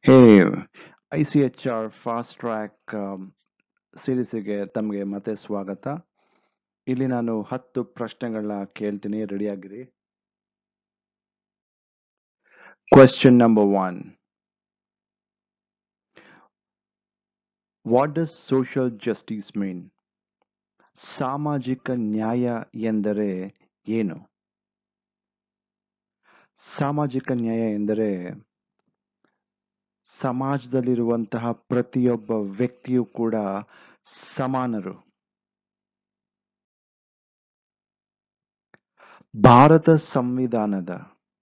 Hey I C H R fast track ಸೀರೀಸಿಗೆ ತಮಗೆ ಮತ್ತೆ ಸ್ವಾಗತ ಇಲ್ಲಿ ನಾನು ಹತ್ತು ಪ್ರಶ್ನೆಗಳನ್ನ ಕೇಳ್ತೀನಿ ರೆಡಿಯಾಗಿರಿ question number one what does social justice mean ಸಾಮಾಜಿಕ ನ್ಯಾಯ ಎಂದರೆ ಏನು ಸಾಮಾಜಿಕ ನ್ಯಾಯ ಎಂದರೆ ಸಮಾಜದಲ್ಲಿರುವಂತಹ ಪ್ರತಿಯೊಬ್ಬ ವ್ಯಕ್ತಿಯೂ ಕೂಡ ಸಮಾನರು ಭಾರತ ಸಂವಿಧಾನದ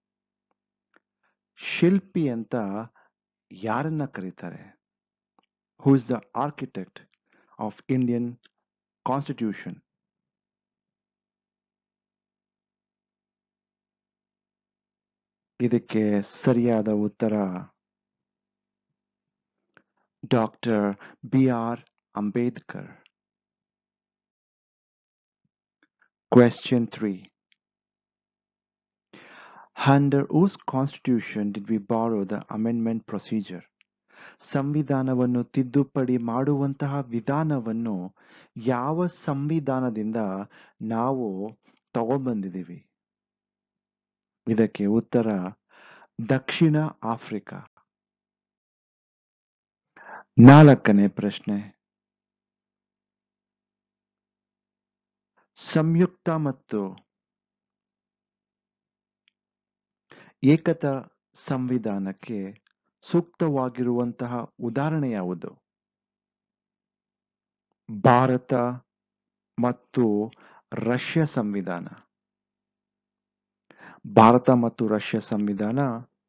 ಶಿಲ್ಪಿ ಅಂತ ಯಾರನ್ನ ಕರೀತಾರೆ who is the architect of Indian constitution ಇದಕ್ಕೆ ಸರಿಯಾದ ಉತ್ತರ doctor B R Ambedkar Question 3. Under whose constitution did we borrow the amendment procedure? ಸಂವಿಧಾನವನ್ನು ತಿದ್ದುಪಡಿ ಮಾಡುವಂತಹ ವಿಧಾನವನ್ನು ಯಾವ ಸಂವಿಧಾನದಿಂದ ನಾವು ತಗೊಂಡ್ಬಂದಿದ್ದೀವಿ ಇದಕ್ಕೆ ಉತ್ತರ ದಕ್ಷಿಣ ಆಫ್ರಿಕಾ ನಾಲ್ಕನೇ ಪ್ರಶ್ನೆ ಸಂಯುಕ್ತ ಮತ್ತು ಏಕತಾ ಸಂವಿಧಾನಕ್ಕೆ ಸೂಕ್ತವಾಗಿರುವಂತಹ ಉದಾಹರಣೆ ಯಾವುದು ಭಾರತ ಮತ್ತು ರಷ್ಯಾ ಸಂವಿಧಾನ ಭಾರತ ಮತ್ತು ರಷ್ಯಾ ಸಂವಿಧಾನ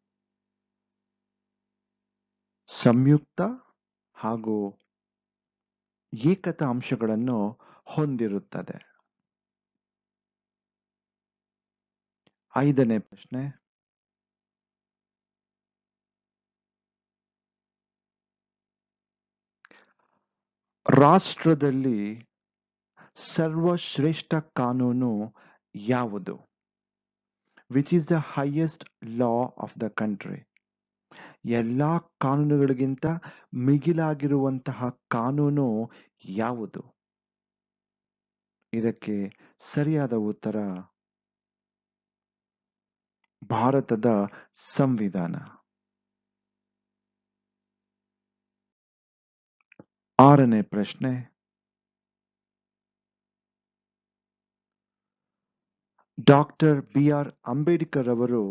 ಸಂಯುಕ್ತ ಹಾಗೂ ಏಕತಾ ಅಂಶಗಳನ್ನು ಹೊಂದಿರುತ್ತದೆ ಐದನೇ ಪ್ರಶ್ನೆ ರಾಷ್ಟ್ರದಲ್ಲಿ ಸರ್ವಶ್ರೇಷ್ಠ ಕಾನೂನು ಯಾವುದು which is the highest law of the country ಎಲ್ಲ ಕಾನೂನುಗಳಿಗಿಂತ ಮಿಗಿಲಾಗಿರುವಂತಹ ಕಾನೂನು ಯಾವುದು ಇದಕ್ಕೆ ಸರಿಯಾದ ಉತ್ತರ ಭಾರತದ ಸಂವಿಧಾನ ಆರನೇ ಪ್ರಶ್ನೆ ಡಾಕ್ಟರ್ ಬಿ ಆರ್ ಅಂಬೇಡ್ಕರ್ ಅವರು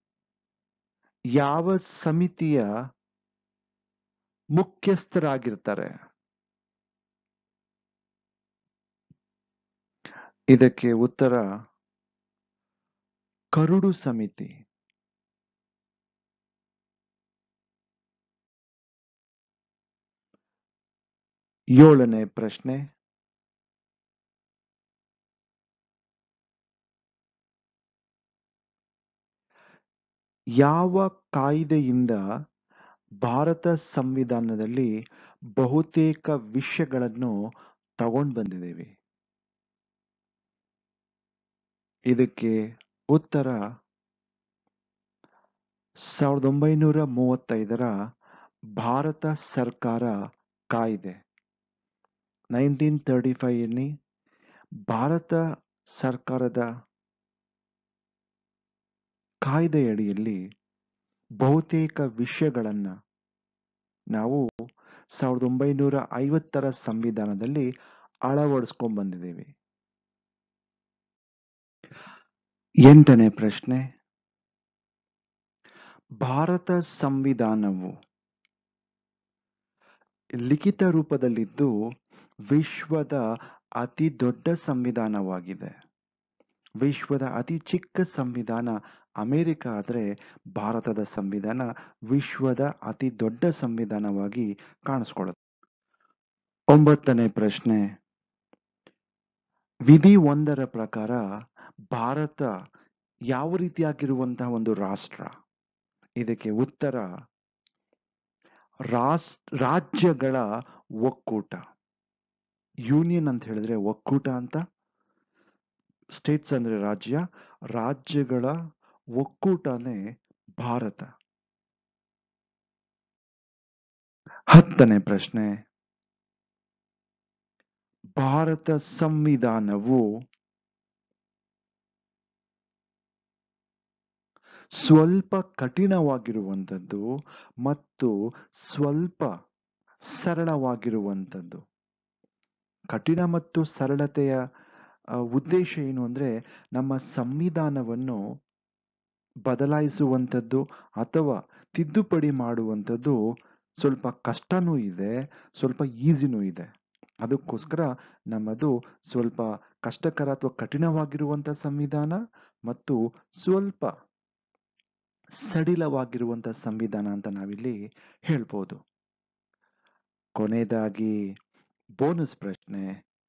ಯಾವ ಸಮಿತಿಯ ಮುಖ್ಯಸ್ಥರಾಗಿರ್ತಾರೆ ಇದಕ್ಕೆ ಉತ್ತರ ಕರುಡು ಸಮಿತಿ ಏಳನೇ ಪ್ರಶ್ನೆ ಯಾವ ಕಾಯ್ದೆಯಿಂದ ಭಾರತ ಸಂವಿಧಾನದಲ್ಲಿ ಬಹುತೇಕ ವಿಷಯಗಳನ್ನು ತಗೊಂಡು ಬಂದಿದ್ದೇವೆ ಇದಕ್ಕೆ ಉತ್ತರ ಸಾವಿರದ ಒಂಬೈನೂರ ಮೂವತ್ತೈದರ ಭಾರತ ಸರ್ಕಾರ ಕಾಯ್ದೆ ನೈನ್ಟೀನ್ ತರ್ಟಿ ಫೈವ್ನಲ್ಲಿ ಭಾರತ ಸರ್ಕಾರದ ಕಾಯ್ದೆಯಡಿಯಲ್ಲಿ ಬಹುತೇಕ ವಿಷಯಗಳನ್ನು ನಾವು ಸಾವಿರದ ಒಂಬೈನೂರ ಐವತ್ತರ ಸಂವಿಧಾನದಲ್ಲಿ ಅಳವಡಿಸ್ಕೊಂಡ್ ಬಂದಿದ್ದೇವೆ ಎಂಟನೇ ಪ್ರಶ್ನೆ ಭಾರತ ಸಂವಿಧಾನವು ಲಿಖಿತ ರೂಪದಲ್ಲಿದ್ದು ವಿಶ್ವದ ಅತಿ ದೊಡ್ಡ ಸಂವಿಧಾನವಾಗಿದೆ ವಿಶ್ವದ ಅತಿ ಚಿಕ್ಕ ಸಂವಿಧಾನ ಅಮೆರಿಕ ಆದರೆ ಭಾರತದ ಸಂವಿಧಾನ ವಿಶ್ವದ ಅತಿ ದೊಡ್ಡ ಸಂವಿಧಾನವಾಗಿ ಕಾಣಿಸ್ಕೊಳ್ಳುತ್ತೆ ಒಂಬತ್ತನೇ ಪ್ರಶ್ನೆ ವಿಧಿ ಒಂದರ ಪ್ರಕಾರ ಭಾರತ ಯಾವ ರೀತಿಯಾಗಿರುವಂತಹ ಒಂದು ರಾಷ್ಟ್ರ ಇದಕ್ಕೆ ಉತ್ತರ ರಾಸ್ ರಾಜ್ಯಗಳ ಒಕ್ಕೂಟ ಯೂನಿಯನ್ ಅಂತ ಹೇಳಿದ್ರೆ ಒಕ್ಕೂಟ ಅಂತ ಸ್ಟೇಟ್ಸ್ ಅಂದ್ರೆ ರಾಜ್ಯ ರಾಜ್ಯಗಳ ಒಕ್ಕೂಟನೇ ಭಾರತ ಹತ್ತನೇ ಪ್ರಶ್ನೆ ಭಾರತ ಸಂವಿಧಾನವು ಸ್ವಲ್ಪ ಕಠಿಣವಾಗಿರುವಂಥದ್ದು ಮತ್ತು ಸ್ವಲ್ಪ ಸರಳವಾಗಿರುವಂಥದ್ದು ಕಠಿಣ ಮತ್ತು ಸರಳತೆಯ ಆ, ಉದ್ದೇಶ ಏನು ಅಂದ್ರೆ ನಮ್ಮ ಸಂವಿಧಾನವನ್ನು ಬದಲಾಯಿಸುವಂಥದ್ದು ಅಥವಾ ತಿದ್ದುಪಡಿ ಮಾಡುವಂಥದ್ದು ಸ್ವಲ್ಪ ಕಷ್ಟನೂ ಇದೆ ಸ್ವಲ್ಪ ಈಸಿನೂ ಇದೆ ಅದಕ್ಕೋಸ್ಕರ ನಮ್ಮದು ಸ್ವಲ್ಪ ಕಷ್ಟಕರ ಅಥವಾ ಕಠಿಣವಾಗಿರುವಂಥ ಸಂವಿಧಾನ ಮತ್ತು ಸ್ವಲ್ಪ ಸಡಿಲವಾಗಿರುವಂಥ ಸಂವಿಧಾನ ಅಂತ ನಾವಿಲ್ಲಿ ಹೇಳ್ಬೋದು ಕೊನೆಯದಾಗಿ ಬೋನಸ್ ಪ್ರಶ್ನೆ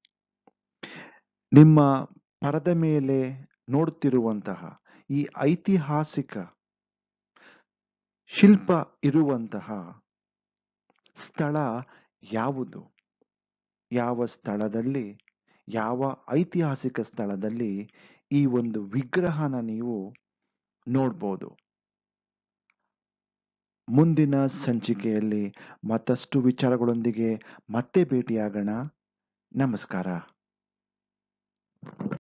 ನಿಮ್ಮ ಪರದ ಮೇಲೆ ನೋಡುತ್ತಿರುವಂತಹ ಈ ಐತಿಹಾಸಿಕ ಶಿಲ್ಪ ಇರುವಂತಹ ಸ್ಥಳ ಯಾವುದು ಯಾವ ಸ್ಥಳದಲ್ಲಿ ಯಾವ ಐತಿಹಾಸಿಕ ಸ್ಥಳದಲ್ಲಿ ಈ ಒಂದು ವಿಗ್ರಹನ ನೀವು ನೋಡ್ಬೋದು ಮುಂದಿನ ಸಂಚಿಕೆಯಲ್ಲಿ ಮತ್ತಷ್ಟು ವಿಚಾರಗಳೊಂದಿಗೆ ಮತ್ತೆ ಭೇಟಿಯಾಗೋಣ ನಮಸ್ಕಾರ